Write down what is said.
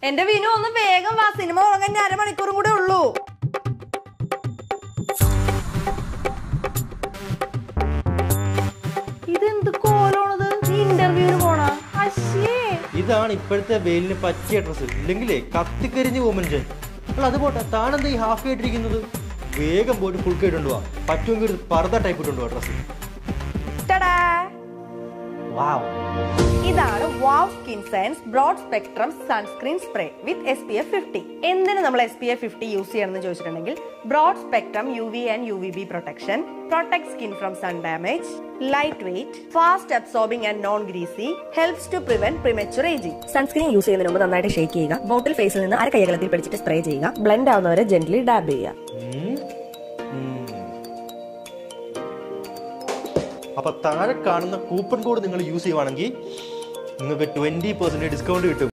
എന്റെ വിനു ഒന്ന് വേഗം വാ സിനിമ തുടങ്ങാൻ ഞാൻ അരമണിക്കൂറും കൂടെ ഉള്ളൂ ഇതെന്ത് കോലോണത് നീ ഇന്റർവ്യൂവിന് പോണ അശ്ശേ ഇതാണ് ഇപ്പോഴത്തെ വെയിലിന് പറ്റിയ ഡ്രസ്സ് ഇല്ലെങ്കിലേ കത്തിക്കരിഞ്ഞു പോകും മനുഷ്യൻ അല്ല അത് പോട്ടെ താനെന്താ ഈ ഹാഫ് ആയിട്ടിരിക്കുന്നത് വേഗം പോയിട്ട് ഫുൾ കേട്ടുകൊണ്ട് പോവാ പറ്റുമെങ്കിൽ ഒരു പർദ്ദ ടൈപ്പ് ഇട്ടുകൊണ്ട് പോവാ ഡ്രസ്സ് ടടാ വാവ് ഇതാണ് വാവ് Skin Science broad spectrum sunscreen spray with S P F fifty എന്തിന് നമ്മൾ S P F fifty use ചെയ്യണമെന്ന് ചോദിച്ചിട്ടുണ്ടെങ്കിൽ broad spectrum U V and U V B protection protect skin from sun damage lightweight fast absorbing and non greasy helps to prevent premature ageing sunscreen use ചെയ്യുന്നതിന് മുമ്പ് നന്നായിട്ട് shake ചെയ്യുക ബോട്ടിൽ ഫേസിൽ നിന്ന് അര കൈകളത്തിൽ പിടിച്ചിട്ട് സ്പ്രേ ചെയ്യുക ബ്ലെൻഡ് ആവുന്നവരെ ജെന്റ്ലി ഡാബ് ചെയ്യുക അപ്പൊ താഴെ കാണുന്ന കൂപ്പൺ കോഡ് നിങ്ങൾ യൂസ് ചെയ്യുവാണെങ്കിൽ നിങ്ങൾക്ക് ട്വന്റി പെർസെന്റ് ഡിസ്കൗണ്ട് കിട്ടും